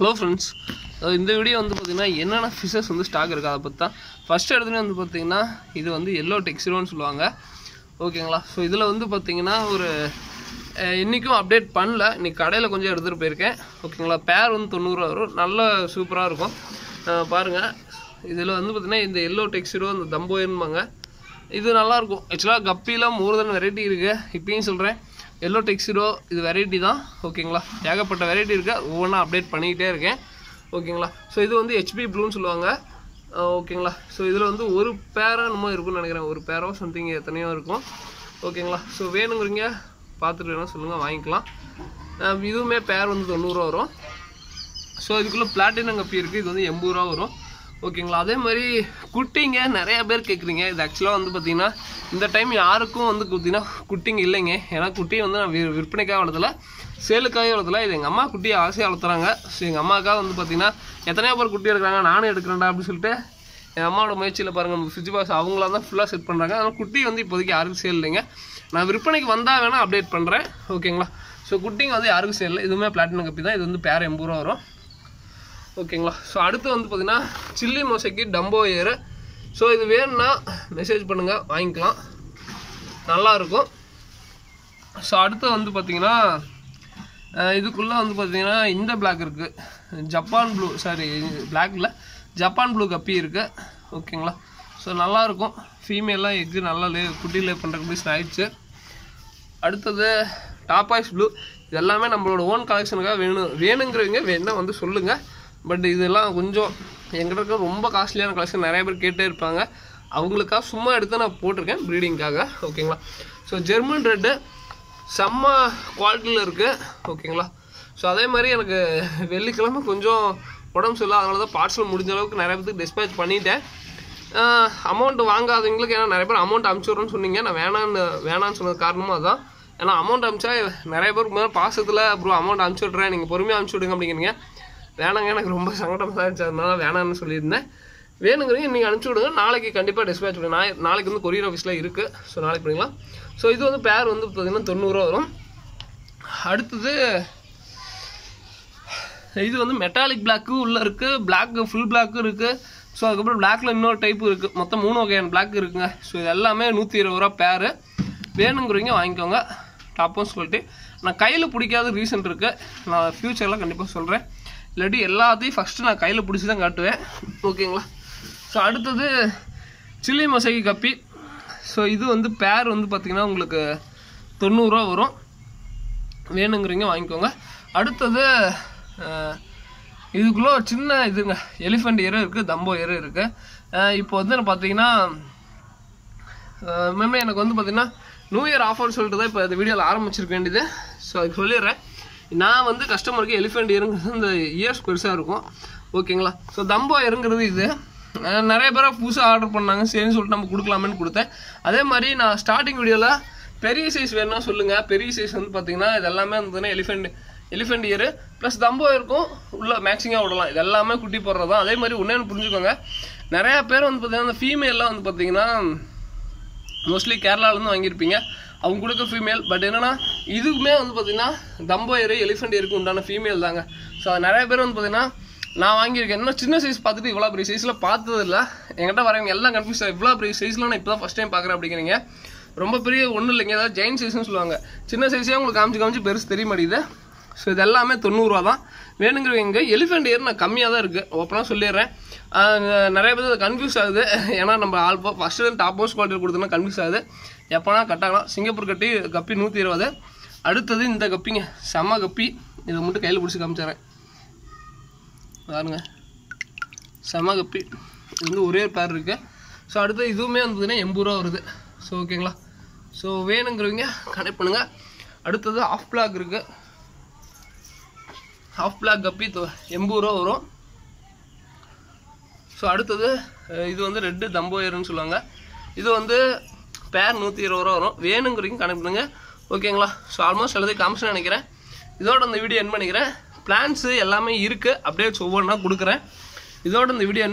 hello friends இந்த video வந்து பார்த்திங்கன்னா என்னென்ன ஃபிஷஸ் வந்து ஸ்டாக் இருக்குது அதை பற்றி தான் ஃபஸ்ட் இடத்துல வந்து பார்த்திங்கன்னா இது வந்து எல்லோ டெக்ஸிரோன்னு சொல்லுவாங்க ஓகேங்களா ஸோ இதில் வந்து பார்த்திங்கன்னா ஒரு அஹ், இன்றைக்கும் அப்டேட் பண்ணல இன்னைக்கு கடையில் கொஞ்சம் எடுத்துகிட்டு போயிருக்கேன் ஓகேங்களா பேர் வந்து தொண்ணூறுரூவா வரும் நல்ல சூப்பராக இருக்கும் அஹ், பாருங்கள் இதில் வந்து பார்த்திங்கன்னா இந்த எல்லோ டெக்ஸிரோ இந்த தம்போயன்பாங்க இது நல்லாயிருக்கும் ஆக்சுவலாக கப்பியில் மோர் தென் வெரைட்டி இருக்குது இப்பயும் சொல்கிறேன் எல்லோ டெக்ஸிரோ இது வெரைட்டி தான் ஓகேங்களா ஏகப்பட்ட வெரைட்டி இருக்குது ஒவ்வொன்றா அப்டேட் பண்ணிக்கிட்டே இருக்கேன் ஓகேங்களா ஸோ இது வந்து ஹெச்பி ப்ளூன்னு சொல்லுவாங்க அஹ் ஓகேங்களா ஸோ இதில் வந்து ஒரு பேரோ என்னமோ இருக்கும்னு நினைக்கிறேன் ஒரு பேரோ சம்திங் எத்தனையோ இருக்கும் ஓகேங்களா ஸோ வேணுங்கிறீங்க பார்த்துட்டு வேணால் சொல்லுங்கள் வாங்கிக்கலாம் அஹ் இதுவுமே பேர் வந்து தொண்ணூறுரூவா வரும் ஸோ இதுக்குள்ளே பிளாட்டினம் கப்பி இருக்குது இது வந்து எண்பது ரூபா வரும் ஓகேங்களா அதே மாதிரி குட்டிங்க நிறைய பேர் கேட்குறீங்க இது ஆக்சுவலாக வந்து பார்த்தீங்கன்னா இந்த டைம் யாருக்கும் வந்து பார்த்தீங்கன்னா குட்டிங்க இல்லைங்க ஏன்னா குட்டியை வந்து நான் வி- விற்பனைக்காக வளர்த்தல சேலுக்காக வளர்த்தல இது எங்கள் அம்மா குட்டியை ஆசையாக வளர்த்துறாங்க ஸோ எங்கள் அம்மாவுக்காக வந்து பார்த்தீங்கன்னா எத்தனையோ பேர் குட்டி எடுக்கிறாங்க நானும் எடுக்கிறேன்டா அப்படின்னு சொல்லிட்டு என் அம்மாவோட முயற்சியில் பாருங்கள் ஃப்ரிட்ஜ் பாக்ஸ் அவங்களா தான் ஃபுல்லாக செட் பண்ணுறாங்க அதனால் குட்டி வந்து இப்போதைக்கு யாருக்கும் சேல் இல்லைங்க நான் விற்பனைக்கு வந்தால் வேணால் அப்டேட் பண்ணுறேன் ஓகேங்களா ஸோ குட்டிங்க வந்து யாருக்கும் சேல் இல்லை இதுவுமே பிளாட்டினம் கப்பி தான் இது வந்து பேர் எண்பது ரூபா வரும் ஓகேங்களா ஸோ அடுத்து வந்து பார்த்தீங்கன்னா சில்லி மோசைக்கு டம்போ ஏரு ஸோ இது வேணும்னா மெசேஜ் பண்ணுங்கள் வாங்கிக்கலாம் நல்லா இருக்கும் ஸோ அடுத்து வந்து பார்த்தீங்கன்னா அஹ் இதுக்குள்ளே வந்து பார்த்தீங்கன்னா இந்த பிளாக் இருக்குது ஜப்பான் ப்ளூ சாரி பிளாக்ல ஜப்பான் ப்ளூ கப்பி இருக்குது ஓகேங்களா ஸோ நல்லாயிருக்கும் ஃபீமேலாம் எக்கு நல்லா லே குட்டி லே பண்ணுறதுக்கு ஆயிடுச்சு அடுத்தது டாப்பாய்ஸ் ப்ளூ இது எல்லாமே நம்மளோட ஓன் கலெக்ஷனுக்காக வேணும் வேணுங்கிறவங்க வேணா வந்து சொல்லுங்கள் பட் இதெல்லாம் கொஞ்சம் எங்கிட்ட இருக்க ரொம்ப காஸ்ட்லியான கலெக்ஷன் நிறைய பேர் கேட்டே இருப்பாங்க அவங்களுக்காக சும்மா எடுத்து நான் போட்டிருக்கேன் ப்ரீடிங்காக ஓகேங்களா ஸோ ஜெர்மன் ரெட்டு செம்ம குவாலிட்டியில் இருக்குது ஓகேங்களா ஸோ அதே மாதிரி எனக்கு வெள்ளிக்கிழமை கொஞ்சம் உடம்பு சரியில்லை அதனால தான் பார்சல் முடிஞ்ச அளவுக்கு நிறைய பேருக்கு டிஸ்பேச் பண்ணிட்டேன் அமௌண்ட் வாங்காதவங்களுக்கு ஏன்னா நிறைய பேர் அமௌண்ட் அனுப்பிச்சுட்றேன்னு சொன்னீங்க நான் வேணான்னு வேணான்னு சொன்னது காரணமும் அதான் ஏன்னா அமௌண்ட் அனுப்பிச்சா நிறைய பேருக்கு மேலே பாசத்தில் ப்ரோ அமௌண்ட் அனுப்பிச்சி விட்றேன் நீங்கள் பொறுமையாக அனுப்பிச்சி விடுங்க அப்படிங்கிறீங்க வேணாங்க எனக்கு ரொம்ப சங்கடமாக இருந்துச்சு அதனால வேணான்னு சொல்லியிருந்தேன் வேணுங்கிறீங்க நீங்கள் அனுப்பிச்சி விடுங்க நாளைக்கு கண்டிப்பாக டிஸ்பேச் பண்ணுங்க நான் நாளைக்கு வந்து கொரியர் ஆஃபீஸில் இருக்குது ஸோ நாளைக்கு பண்ணிக்கலாம் ஸோ இது வந்து பேர் வந்து பார்த்தீங்கன்னா தொண்ணூறுரூவா வரும் அடுத்தது இது வந்து மெட்டாலிக் பிளாக்கு உள்ளே இருக்குது பிளாக் ஃபுல் பிளாக்கும் இருக்குது ஸோ அதுக்கப்புறம் பிளாக்ல இன்னொரு டைப்பு இருக்குது மொத்தம் மூணு வகையான பிளாக் இருக்குங்க ஸோ இது எல்லாமே நூற்றி இருபது ரூபா பேரு வேணுங்கிறவங்க வாங்கிக்கோங்க டாப்பும் சொல்லிட்டு நான் கையில் பிடிக்காத ரீசன் இருக்குது நான் ஃப்யூச்சரில் கண்டிப்பாக சொல்கிறேன் இல்லாட்டி எல்லாத்தையும் ஃபஸ்ட்டு நான் கையில் பிடிச்சி தான் காட்டுவேன் ஓகேங்களா ஸோ அடுத்தது சில்லி மொசைக்கு கப்பி ஸோ இது வந்து பேர் வந்து பார்த்திங்கன்னா உங்களுக்கு தொண்ணூறுரூவா வரும் வேணுங்கிறீங்க வாங்கிக்கோங்க அடுத்தது அஹ், இதுக்குள்ளே ஒரு சின்ன இதுங்க எலிஃபண்ட் ஏறு இருக்குது தம்போ ஏறு இருக்குது இப்போ வந்து பார்த்தீங்கன்னா மேமே எனக்கு வந்து பார்த்தீங்கன்னா நியூ இயர் ஆஃபர்னு சொல்லிட்டு தான் இப்போ இந்த வீடியோவில் ஆரம்பிச்சிருக்க வேண்டியது ஸோ அதுக்கு சொல்லிடுறேன் நான் வந்து கஸ்டமருக்கு எலிஃபெண்ட் இறங்குறது இந்த இயர்ஸ் பெருசாக இருக்கும் ஓகேங்களா ஸோ தம்போ இறங்குறது இது அஹ் நிறைய பேர் புதுசாக ஆர்டர் பண்ணாங்க சரின்னு சொல்லிட்டு நம்ம கொடுக்கலாமேன்னு கொடுத்தேன் அதே மாதிரி நான் ஸ்டார்டிங் வீடியோவில் பெரிய சைஸ் வேணும்னா சொல்லுங்கள் பெரிய சைஸ் வந்து பார்த்தீங்கன்னா இது எல்லாமே வந்து elephant elephant ear plus Dumbo இருக்கும் உள்ள மேக்ஸிங்காக விடலாம் இது எல்லாமே குட்டி போடுறது தான் அதே மாதிரி ஒன்றே புரிஞ்சுக்கோங்க நிறையா பேர் வந்து பார்த்தீங்கன்னா அந்த ஃபீமேல்லாம் வந்து பார்த்தீங்கன்னா மோஸ்ட்லி கேரளாவிலேருந்து வாங்கியிருப்பீங்க அவங்க கொடுக்க ஃபீமேல் பட் என்னன்னா இதுக்குமே வந்து பார்த்தீங்கன்னா தம்போ ஏரு எலிஃபெண்ட் ஏருக்கு உண்டான ஃபீமேல் தாங்க ஸோ நிறைய பேர் வந்து பார்த்தீங்கன்னா நான் வாங்கியிருக்கேன் இன்னும் சின்ன சைஸ் பார்த்துட்டு இவ்வளோ பெரிய சைஸில் பார்த்தது இல்லை என்கிட்ட வரவங்க எல்லாம் கன்ஃபியூஸ் ஆகும் இவ்வளோ பெரிய சைஸில் நான் இப்போ தான் ஃபஸ்ட் டைம் பார்க்குறேன் அப்படிங்கிறீங்க ரொம்ப பெரிய ஒன்றும் இல்லைங்க ஏதாவது ஜெயின் சைஸ்னு சொல்லுவாங்க சின்ன சைஸே உங்களுக்கு காமிச்சு காமிச்சு பெருசு தெரிய மாட்டேங்குது ஸோ இது எல்லாமே தொண்ணூறுரூவா தான் வேணுங்கிறவங்க எலிஃபெண்ட் ஏர் நான் கம்மியாக தான் இருக்குது ஓப்பனாக சொல்லிடுறேன் ஆஹ் நிறைய பேர் கன்ஃபியூஸ் ஆகுது ஏன்னா நம்ம ஆல்போ ஃபஸ்ட்டு டாப் மோஸ்ட் குவாலிட்டி கொடுத்தோம்னா கன்ஃபியூஸ் ஆகுது எப்போனா கட்டாகலாம் சிங்கப்பூர் கட்டி கப்பி நூற்றி இருபது அடுத்தது இந்த கப்பிங்க செம்ம கப்பி இதை மட்டும் கையில் பிடிச்சி காமிச்சிடுறேன் பாருங்க செம்ம கப்பி இது வந்து ஒரே பேர் இருக்குது ஸோ அடுத்து இதுவுமே வந்ததுன்னா எண்பது ரூபா வருது ஸோ ஓகேங்களா ஸோ வேணுங்கிறவங்க கனெக்ட் பண்ணுங்கள் அடுத்தது ஆஃப் பிளாக் இருக்குது ஹாஃப் பிளாக் கப்பி தொ- எண்பது ரூபா வரும் ஸோ அடுத்தது அஹ், இது வந்து ரெட்டு தம்போயர்னு சொல்லுவாங்க இது வந்து பேர் நூற்றி இருபது ரூபா வரும் வேணுங்கிறீங்க கனெக்ட் பண்ணுங்க ஓகேங்களா ஸோ ஆல்மோஸ்ட் எல்லாத்தையும் காமிச்சு நினைக்கிறேன் இதோட இந்த வீடியோ என் பண்ணிக்கிறேன் பிளான்ஸு எல்லாமே இருக்குது அப்டேட்ஸ் ஒவ்வொன்றா கொடுக்குறேன் இதோட இந்த வீடியோ